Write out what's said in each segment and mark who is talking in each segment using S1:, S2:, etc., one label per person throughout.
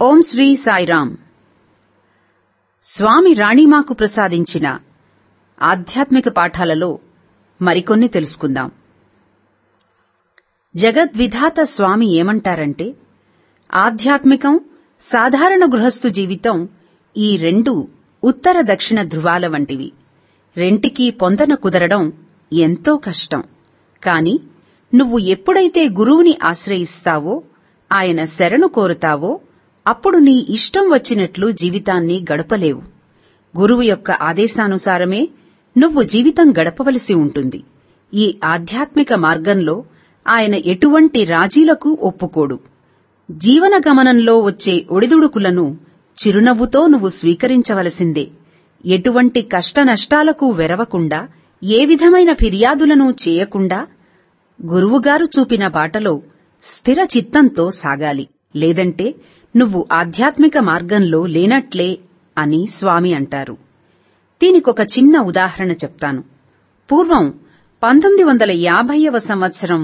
S1: ఓం శ్రీ సాయిరామ్ స్వామి రాణిమాకు ప్రసాదించిన ఆధ్యాత్మిక పాఠాలలో మరికొన్ని తెలుసుకుందాం జగద్విధాత స్వామి ఏమంటారంటే ఆధ్యాత్మికం సాధారణ గృహస్థు జీవితం ఈ రెండు ఉత్తర దక్షిణ ధృవాల వంటివి రెంటికీ పొందన కుదరడం ఎంతో కష్టం కాని నువ్వు ఎప్పుడైతే గురువుని ఆశ్రయిస్తావో ఆయన శరణు కోరుతావో అప్పుడు నీ ఇష్టం వచ్చినట్లు జీవితాన్ని గడపలేవు గురువు యొక్క ఆదేశానుసారమే నువ్వు జీవితం గడపవలసి ఉంటుంది ఈ ఆధ్యాత్మిక మార్గంలో ఆయన ఎటువంటి రాజీలకు ఒప్పుకోడు జీవన గమనంలో వచ్చే ఒడిదుడుకులను చిరునవ్వుతో నువ్వు స్వీకరించవలసిందే ఎటువంటి కష్టనష్టాలకు వెరవకుండా ఏ విధమైన ఫిర్యాదులను చేయకుండా గురువుగారు చూపిన బాటలో స్థిర చిత్తంతో సాగాలి లేదంటే నువ్వు ఆధ్యాత్మిక మార్గంలో లేనట్లే అని స్వామి అంటారు దీనికొక చిన్న ఉదాహరణ చెప్తాను పూర్వం పంతొమ్మిది వందల యాభైవ సంవత్సరం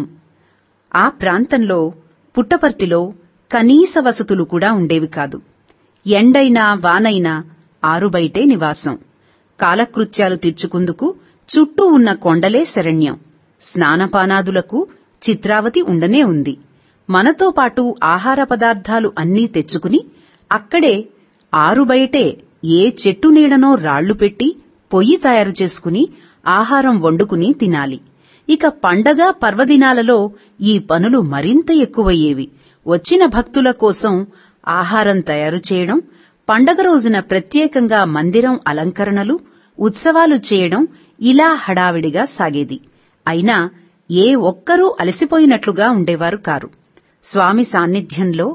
S1: ఆ ప్రాంతంలో పుట్టపర్తిలో కనీస వసతులు కూడా ఉండేవి కాదు ఎండైనా వానైనా ఆరుబయటే నివాసం కాలకృత్యాలు తీర్చుకుందుకు చుట్టూ ఉన్న కొండలే శరణ్యం స్నానపానాదులకు చిత్రావతి ఉండనే ఉంది మనతో పాటు ఆహార పదార్థాలు అన్నీ తెచ్చుకుని అక్కడే ఆరుబయటే ఏ చెట్టు నీడనో రాళ్లు పెట్టి పొయ్యి తయారు చేసుకుని ఆహారం వండుకుని తినాలి ఇక పండగ పర్వదినాలలో ఈ పనులు మరింత ఎక్కువయ్యేవి వచ్చిన భక్తుల కోసం ఆహారం తయారు చేయడం పండగ రోజున ప్రత్యేకంగా మందిరం అలంకరణలు ఉత్సవాలు చేయడం ఇలా హడావిడిగా సాగేది అయినా ఏ ఒక్కరూ అలసిపోయినట్లుగా ఉండేవారు కారు స్వామి సాన్నిధ్యంలో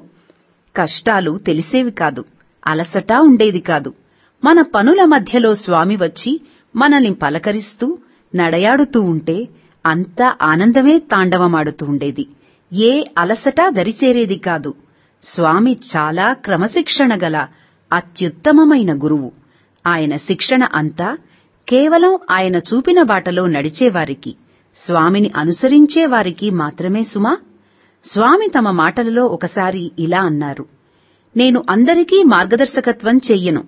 S1: కష్టాలు తెలిసేవి కాదు అలసట ఉండేది కాదు మన పనుల మధ్యలో స్వామి వచ్చి మనల్ని పలకరిస్తూ నడయాడుతూ ఉంటే అంతా ఆనందమే తాండవమాడుతూ ఉండేది ఏ అలసట దరిచేరేది కాదు స్వామి చాలా క్రమశిక్షణ గల అత్యుత్తమమైన గురువు ఆయన శిక్షణ అంతా కేవలం ఆయన చూపిన బాటలో నడిచేవారికి స్వామిని అనుసరించే వారికి మాత్రమే సుమా స్వామి తమ మాటలలో ఒకసారి ఇలా అన్నారు నేను అందరికీ మార్గదర్శకత్వం చెయ్యను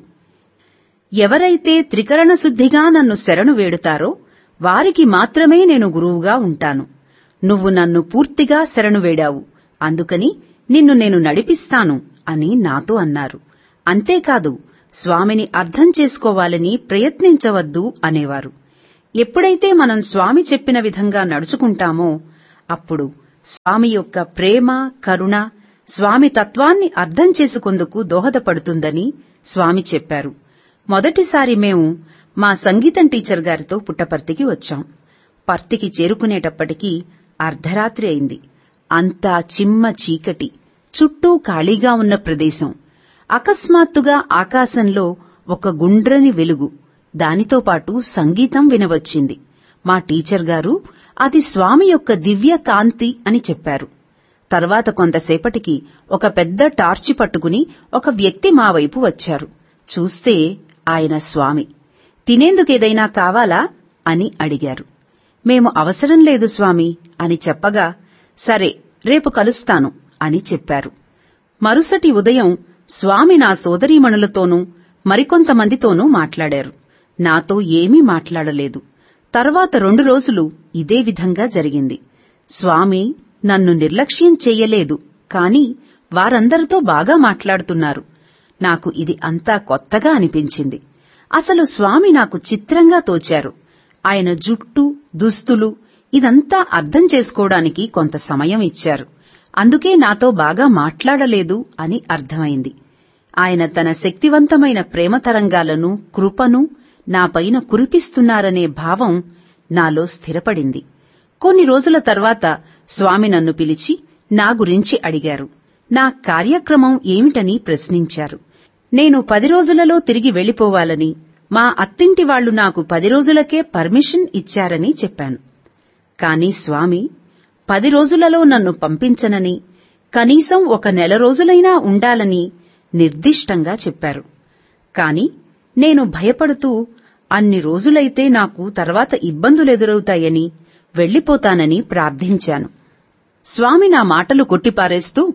S1: ఎవరైతే త్రికరణ శుద్ధిగా నన్ను శరణు వేడుతారో వారికి మాత్రమే నేను గురువుగా ఉంటాను నువ్వు నన్ను పూర్తిగా శరణు వేడావు అందుకని నిన్ను నేను నడిపిస్తాను అని నాతో అన్నారు అంతేకాదు స్వామిని అర్థం చేసుకోవాలని ప్రయత్నించవద్దు అనేవారు ఎప్పుడైతే మనం స్వామి చెప్పిన విధంగా నడుచుకుంటామో అప్పుడు స్వామి యొక్క ప్రేమ కరుణ స్వామి తత్వాన్ని అర్థం చేసుకుందుకు దోహదపడుతుందని స్వామి చెప్పారు మొదటిసారి మేము మా సంగీతం టీచర్ గారితో పుట్టపర్తికి వచ్చాం పర్తికి చేరుకునేటప్పటికీ అర్ధరాత్రి అయింది అంతా చిమ్మ చీకటి చుట్టూ ఖాళీగా ఉన్న ప్రదేశం అకస్మాత్తుగా ఆకాశంలో ఒక గుండ్రని వెలుగు దానితో పాటు సంగీతం వినవచ్చింది మా టీచర్ గారు అది స్వామి యొక్క దివ్య కాంతి అని చెప్పారు తర్వాత కొంతసేపటికి ఒక పెద్ద టార్చి పట్టుకుని ఒక వ్యక్తి మా వైపు వచ్చారు చూస్తే ఆయన స్వామి తినేందుకేదైనా కావాలా అని అడిగారు మేము అవసరం లేదు స్వామి అని చెప్పగా సరే రేపు కలుస్తాను అని చెప్పారు మరుసటి ఉదయం స్వామి నా సోదరీమణులతోనూ మరికొంతమందితోనూ మాట్లాడారు నాతో ఏమీ మాట్లాడలేదు తర్వాత రెండు రోజులు ఇదే విధంగా జరిగింది స్వామి నన్ను నిర్లక్ష్యం చెయ్యలేదు కాని వారందరితో బాగా మాట్లాడుతున్నారు నాకు ఇది అంతా కొత్తగా అనిపించింది అసలు స్వామి నాకు చిత్రంగా తోచారు ఆయన జుట్టు దుస్తులు ఇదంతా అర్థం చేసుకోవడానికి కొంత సమయం ఇచ్చారు అందుకే నాతో బాగా మాట్లాడలేదు అని అర్థమైంది ఆయన తన శక్తివంతమైన ప్రేమ తరంగాలను కృపను నాపైన కురిపిస్తున్నారనే భావం నాలో స్థిరపడింది కొన్ని రోజుల తర్వాత స్వామి నన్ను పిలిచి నా గురించి అడిగారు నా కార్యక్రమం ఏమిటని ప్రశ్నించారు నేను పది రోజులలో తిరిగి వెళ్లిపోవాలని మా అత్తింటి వాళ్లు నాకు పది రోజులకే పర్మిషన్ ఇచ్చారని చెప్పాను కాని స్వామి పది రోజులలో నన్ను పంపించనని కనీసం ఒక నెల రోజులైనా ఉండాలని నిర్దిష్టంగా చెప్పారు కాని నేను భయపడుతూ అన్ని రోజులైతే నాకు తర్వాత ఇబ్బందులెదురవుతాయని వెళ్లిపోతానని ప్రార్థించాను స్వామి నా మాటలు కొట్టిపారేస్తూ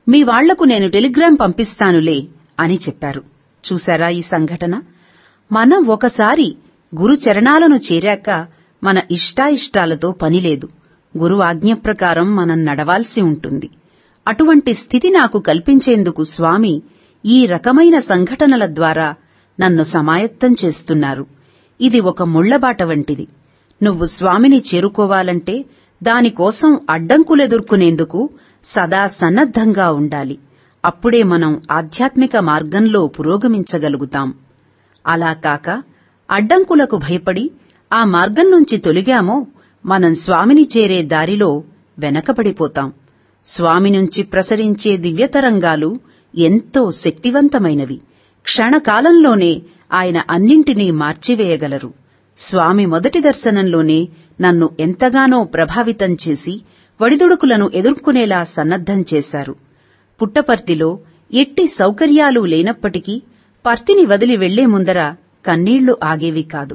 S1: మీ వాళ్లకు నేను టెలిగ్రామ్ పంపిస్తానులే అని చెప్పారు చూశారా ఈ సంఘటన మనం ఒకసారి గురు చరణాలను చేరాక మన ఇష్టాయిష్టాలతో పనిలేదు గురు ఆజ్ఞ ప్రకారం మనం నడవాల్సి ఉంటుంది అటువంటి స్థితి నాకు కల్పించేందుకు స్వామి ఈ రకమైన సంఘటనల ద్వారా నన్ను సమాయత్తం చేస్తున్నారు ఇది ఒక ముళ్లబాట వంటిది నువ్వు స్వామిని చేరుకోవాలంటే దానికోసం అడ్డంకులెదుర్కొనేందుకు సదా సన్నద్ధంగా ఉండాలి అప్పుడే మనం ఆధ్యాత్మిక మార్గంలో పురోగమించగలుగుతాం అలా కాక అడ్డంకులకు భయపడి ఆ మార్గం నుంచి తొలిగామో మనం స్వామిని చేరే దారిలో వెనకబడిపోతాం స్వామి నుంచి ప్రసరించే దివ్యతరంగాలు ఎంతో శక్తివంతమైనవి క్షణకాలంలోనే ఆయన అన్నింటినీ మార్చివేయగలరు స్వామి మొదటి దర్శనంలోనే నన్ను ఎంతగానో ప్రభావితం చేసి వడిదుడుకులను ఎదుర్కొనేలా సన్నద్ధం చేశారు పుట్టపర్తిలో ఎట్టి సౌకర్యాలు లేనప్పటికీ పర్తిని వదిలి వెళ్లే ముందర కన్నీళ్లు ఆగేవి కాదు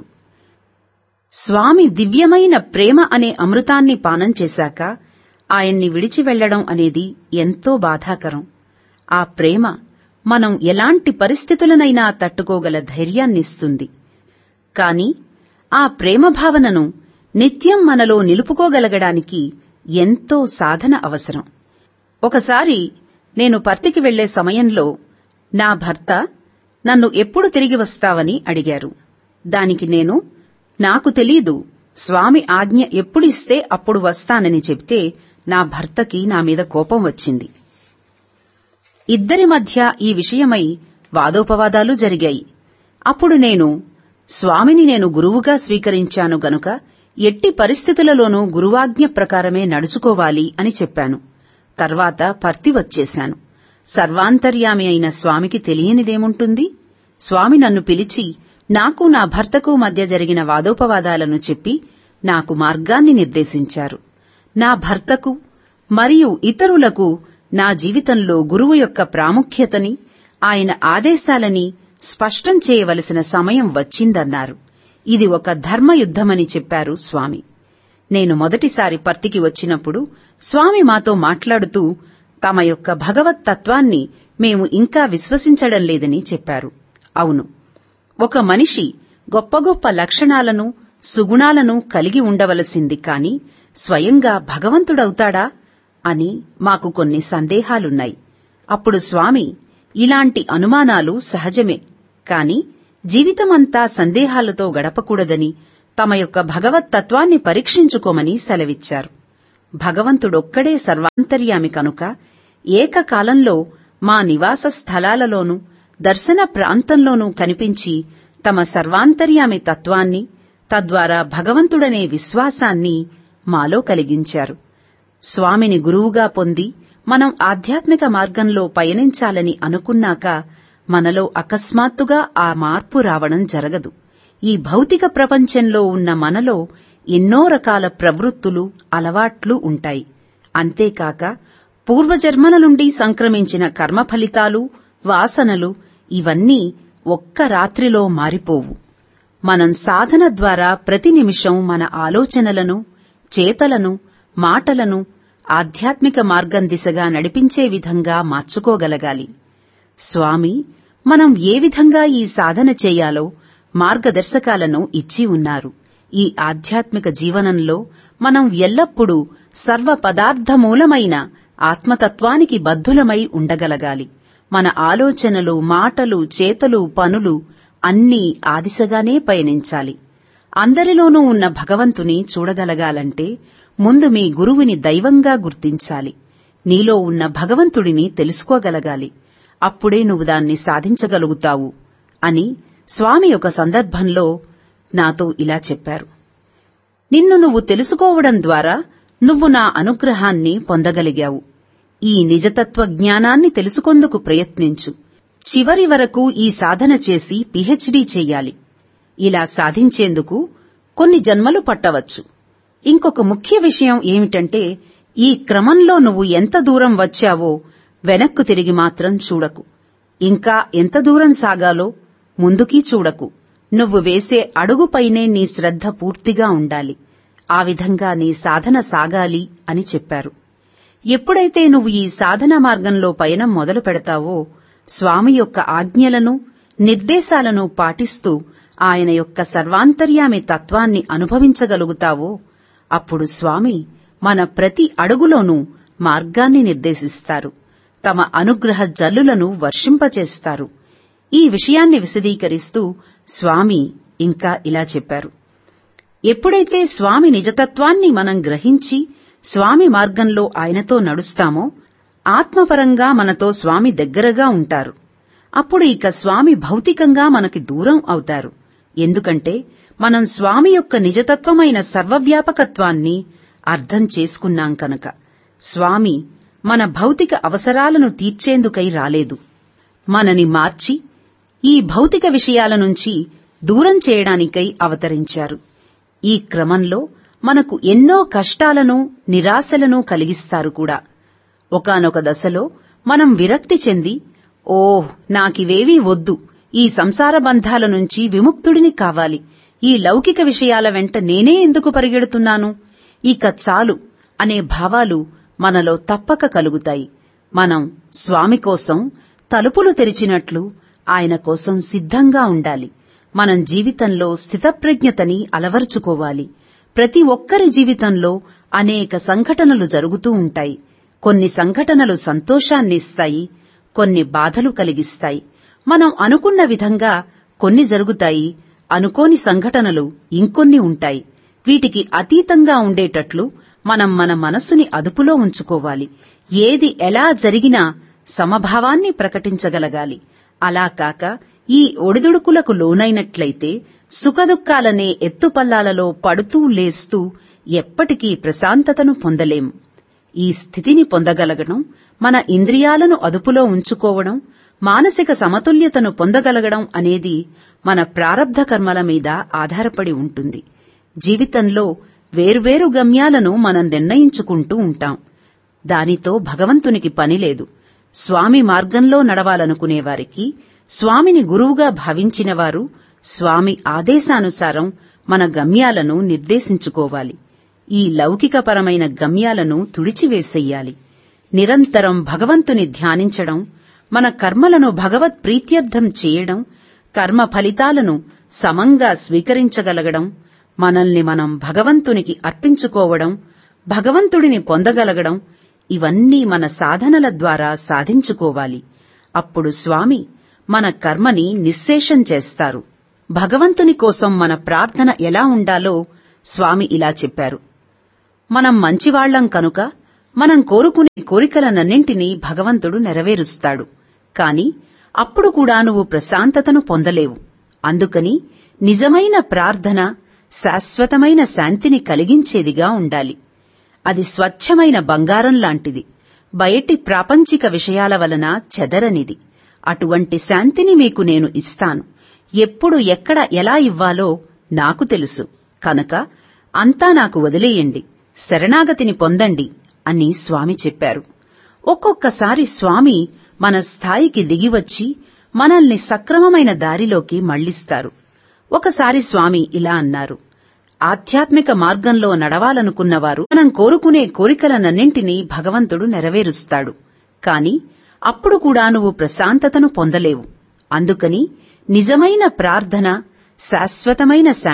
S1: స్వామి దివ్యమైన ప్రేమ అనే అమృతాన్ని పానం చేశాక ఆయన్ని విడిచి వెళ్లడం అనేది ఎంతో బాధాకరం ఆ ప్రేమ మనం ఎలాంటి పరిస్థితులనైనా తట్టుకోగల ధైర్యాన్నిస్తుంది కాని ఆ ప్రేమ భావనను నిత్యం మనలో నిలుపుకోగలగడానికి ఎంతో సాధన అవసరం ఒకసారి నేను పర్తికి వెళ్లే సమయంలో నా భర్త నన్ను ఎప్పుడు తిరిగి వస్తావని అడిగారు దానికి నేను నాకు తెలీదు స్వామి ఆజ్ఞ ఎప్పుడిస్తే అప్పుడు వస్తానని చెప్తే నా భర్తకి నా మీద కోపం వచ్చింది ఇద్దరి మధ్య ఈ విషయమై వాదోపవాదాలు జరిగాయి అప్పుడు నేను స్వామిని నేను గురువుగా స్వీకరించాను గనుక ఎట్టి పరిస్థితులలోనూ గురువాజ్ఞ ప్రకారమే నడుచుకోవాలి అని చెప్పాను తర్వాత పర్తి వచ్చేశాను సర్వాంతర్యామి అయిన స్వామికి తెలియనిదేముంటుంది స్వామి నన్ను పిలిచి నాకు నా భర్తకు మధ్య జరిగిన వాదోపవాదాలను చెప్పి నాకు మార్గాన్ని నిర్దేశించారు నా భర్తకు మరియు ఇతరులకు నా జీవితంలో గురువు యొక్క ప్రాముఖ్యతని ఆయన ఆదేశాలని స్పష్టం చేయవలసిన సమయం వచ్చిందన్నారు ఇది ఒక ధర్మయుద్ధమని చెప్పారు స్వామి నేను మొదటిసారి పర్తికి వచ్చినప్పుడు స్వామి మాతో మాట్లాడుతూ తమ యొక్క భగవత్ తత్వాన్ని మేము ఇంకా విశ్వసించడం లేదని చెప్పారు అవును ఒక మనిషి గొప్ప గొప్ప లక్షణాలను సుగుణాలను కలిగి ఉండవలసింది కాని స్వయంగా భగవంతుడవుతాడా అని మాకు కొన్ని సందేహాలున్నాయి అప్పుడు స్వామి ఇలాంటి అనుమానాలు సహజమే కాని జీవితమంతా సందేహాలతో గడపకూడదని తమ యొక్క భగవత్ తత్వాన్ని పరీక్షించుకోమని సెలవిచ్చారు భగవంతుడొక్కడే సర్వాంతర్యామి కనుక ఏకకాలంలో మా నివాస స్థలాలలోనూ దర్శన ప్రాంతంలోనూ కనిపించి తమ సర్వాంతర్యామి తత్వాన్ని తద్వారా భగవంతుడనే విశ్వాసాన్ని మాలో కలిగించారు స్వామిని గురువుగా పొంది మనం ఆధ్యాత్మిక మార్గంలో పయనించాలని అనుకున్నాక మనలో అకస్మాత్తుగా ఆ మార్పు రావడం జరగదు ఈ భౌతిక ప్రపంచంలో ఉన్న మనలో ఎన్నో రకాల ప్రవృత్తులు అలవాట్లు ఉంటాయి అంతేకాక పూర్వజన్మల నుండి సంక్రమించిన కర్మ ఫలితాలు వాసనలు ఇవన్నీ ఒక్క రాత్రిలో మారిపోవు మనం సాధన ద్వారా ప్రతి నిమిషం మన ఆలోచనలను చేతలను మాటలను ఆధ్యాత్మిక మార్గం దిశగా నడిపించే విధంగా మార్చుకోగలగాలి స్వామి మనం ఏ విధంగా ఈ సాధన చేయాలో మార్గదర్శకాలను ఇచ్చి ఉన్నారు ఈ ఆధ్యాత్మిక జీవనంలో మనం ఎల్లప్పుడూ సర్వ పదార్థమూలమైన ఆత్మతత్వానికి బద్ధులమై ఉండగలగాలి మన ఆలోచనలు మాటలు చేతలు పనులు అన్నీ ఆ దిశగానే పయనించాలి అందరిలోనూ ఉన్న భగవంతుని చూడగలగాలంటే ముందు మీ గురువుని దైవంగా గుర్తించాలి నీలో ఉన్న భగవంతుడిని తెలుసుకోగలగాలి అప్పుడే నువ్వు దాన్ని సాధించగలుగుతావు అని స్వామి ఒక సందర్భంలో నాతో ఇలా చెప్పారు నిన్ను నువ్వు తెలుసుకోవడం ద్వారా నువ్వు నా అనుగ్రహాన్ని పొందగలిగావు ఈ నిజతత్వ జ్ఞానాన్ని తెలుసుకొందుకు ప్రయత్నించు చివరి వరకు ఈ సాధన చేసి పిహెచ్డీ చెయ్యాలి ఇలా సాధించేందుకు కొన్ని జన్మలు పట్టవచ్చు ఇంకొక ముఖ్య విషయం ఏమిటంటే ఈ క్రమంలో నువ్వు ఎంత దూరం వచ్చావో వెనక్కు తిరిగి మాత్రం చూడకు ఇంకా ఎంత దూరం సాగాలో ముందుకీ చూడకు నువ్వు వేసే అడుగుపైనే నీ శ్రద్ధ పూర్తిగా ఉండాలి ఆ విధంగా నీ సాధన సాగాలి అని చెప్పారు ఎప్పుడైతే నువ్వు ఈ సాధనా మార్గంలో పయనం మొదలు పెడతావో స్వామి యొక్క ఆజ్ఞలను నిర్దేశాలను పాటిస్తూ ఆయన యొక్క సర్వాంతర్యామి తత్వాన్ని అనుభవించగలుగుతావో అప్పుడు స్వామి మన ప్రతి అడుగులోనూ మార్గాన్ని నిర్దేశిస్తారు తమ అనుగ్రహ జల్లులను వర్షింపచేస్తారు ఈ విషయాన్ని విశదీకరిస్తూ స్వామి ఇంకా ఇలా చెప్పారు ఎప్పుడైతే స్వామి నిజతత్వాన్ని మనం గ్రహించి స్వామి మార్గంలో ఆయనతో నడుస్తామో ఆత్మపరంగా మనతో స్వామి దగ్గరగా ఉంటారు అప్పుడు ఇక స్వామి భౌతికంగా మనకి దూరం అవుతారు ఎందుకంటే మనం స్వామి యొక్క నిజతత్వమైన సర్వవ్యాపకత్వాన్ని అర్థం చేసుకున్నాం కనుక స్వామి మన భౌతిక అవసరాలను తీర్చేందుకై రాలేదు మనని మార్చి ఈ భౌతిక విషయాల నుంచి దూరం చేయడానికై అవతరించారు ఈ క్రమంలో మనకు ఎన్నో కష్టాలను నిరాశలను కలిగిస్తారు కూడా ఒకానొక దశలో మనం విరక్తి చెంది ఓహ్ నాకివేవీ వద్దు ఈ సంసార బంధాల నుంచి విముక్తుడిని కావాలి ఈ లౌకిక విషయాల వెంట నేనే ఎందుకు పరిగెడుతున్నాను ఇక చాలు అనే భావాలు మనలో తప్పక కలుగుతాయి మనం స్వామి కోసం తలుపులు తెరిచినట్లు ఆయన కోసం సిద్ధంగా ఉండాలి మనం జీవితంలో స్థితప్రజ్ఞతని అలవరుచుకోవాలి ప్రతి ఒక్కరి జీవితంలో అనేక సంఘటనలు జరుగుతూ ఉంటాయి కొన్ని సంఘటనలు సంతోషాన్నిస్తాయి కొన్ని బాధలు కలిగిస్తాయి మనం అనుకున్న విధంగా కొన్ని జరుగుతాయి అనుకోని సంఘటనలు ఇంకొన్ని ఉంటాయి వీటికి అతీతంగా ఉండేటట్లు మనం మన మనస్సుని అదుపులో ఉంచుకోవాలి ఏది ఎలా జరిగినా సమభావాన్ని ప్రకటించగలగాలి అలా కాక ఈ ఒడిదుడుకులకు లోనైనట్లయితే సుఖదుఖాలనే ఎత్తుపల్లాలలో పడుతూ లేస్తూ ఎప్పటికీ ప్రశాంతతను పొందలేం ఈ స్థితిని పొందగలగడం మన ఇంద్రియాలను అదుపులో ఉంచుకోవడం మానసిక సమతుల్యతను పొందగలగడం అనేది మన ప్రారబ్ధ కర్మల మీద ఆధారపడి ఉంటుంది జీవితంలో వేర్వేరు గమ్యాలను మనం నిర్ణయించుకుంటూ ఉంటాం దానితో భగవంతునికి పనిలేదు స్వామి మార్గంలో నడవాలనుకునేవారికి స్వామిని గురువుగా భావించినవారు స్వామి ఆదేశానుసారం మన గమ్యాలను నిర్దేశించుకోవాలి ఈ లౌకికపరమైన గమ్యాలను తుడిచివేసెయ్యాలి నిరంతరం భగవంతుని ధ్యానించడం మన కర్మలను భగవత్ ప్రీత్యర్థం చేయడం కర్మ ఫలితాలను సమంగా స్వీకరించగలగడం మనల్ని మనం భగవంతునికి అర్పించుకోవడం భగవంతుడిని పొందగలగడం ఇవన్నీ మన సాధనల ద్వారా సాధించుకోవాలి అప్పుడు స్వామి మన కర్మని నిశ్శేషం చేస్తారు భగవంతుని కోసం మన ప్రార్థన ఎలా ఉండాలో స్వామి ఇలా చెప్పారు మనం మంచివాళ్లం కనుక మనం కోరుకునే కోరికలనన్నింటినీ భగవంతుడు నెరవేరుస్తాడు కాని అప్పుడు కూడా నువ్వు ప్రశాంతతను పొందలేవు అందుకని నిజమైన ప్రార్థన శాశ్వతమైన శాంతిని కలిగించేదిగా ఉండాలి అది స్వచ్ఛమైన బంగారం లాంటిది బయటి ప్రాపంచిక విషయాల వలన చెదరనిది అటువంటి శాంతిని మీకు నేను ఇస్తాను ఎప్పుడు ఎక్కడ ఎలా ఇవ్వాలో నాకు తెలుసు కనుక అంతా నాకు వదిలేయండి శరణాగతిని పొందండి అని స్వామి చెప్పారు ఒక్కొక్కసారి స్వామి మన స్థాయికి దిగివచ్చి మనల్ని సక్రమమైన దారిలోకి మళ్లిస్తారు ఒకసారి స్వామి ఇలా అన్నారు ఆధ్యాత్మిక మార్గంలో నడవాలనుకున్నవారు మనం కోరుకునే కోరికలనన్నింటినీ భగవంతుడు నెరవేరుస్తాడు కాని అప్పుడు కూడా నువ్వు ప్రశాంతతను పొందలేవు అందుకని నిజమైన ప్రార్థన శాశ్వతమైన